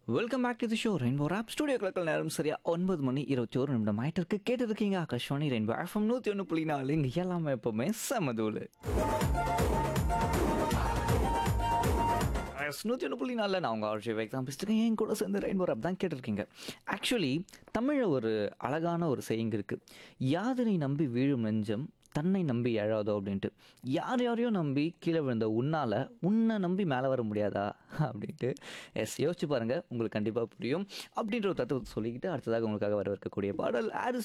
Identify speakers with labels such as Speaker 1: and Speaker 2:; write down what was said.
Speaker 1: welcome back to the show Rainbow rap studio கிளக்கல் நேரம் சரியா ஒன்பது மணி இருபத்தி ஒரு நிமிடம் ஆயிட்டு இருக்கு கேட்டு இருக்கீங்க ஆகாஷ்வாணி ரெயின்போ எஃப்எம் நூற்றி ஒன்று புள்ளி நாலு இங்கே எல்லாமே எப்பவுமே செமதூள் நூற்றி ஒன்று புள்ளி நாலில் நான் உங்கள் ஆர்ஜி எக்ஸாம் பேசிட்டு என் கூட சேர்ந்து ரெயின்போ ராப் தான் கேட்டிருக்கீங்க ஆக்சுவலி தமிழில் ஒரு அழகான ஒரு செய்யுங்க இருக்குது யாதனை நம்பி வீழும் நெஞ்சம் தன்னை நம்பி எழாதோ அப்படின்ட்டு யார் யாரையோ நம்பி கீழே விழுந்த உன்னால் உன்னை நம்பி மேலே வர முடியாதா அப்படின்ட்டு எஸ் யோசிச்சு பாருங்கள் உங்களுக்கு கண்டிப்பாக புரியும் அப்படின்ற ஒரு தத்துவத்தை சொல்லிக்கிட்டு அடுத்ததாக உங்களுக்காக வர இருக்கக்கூடிய பாடல் ஆரிஸ்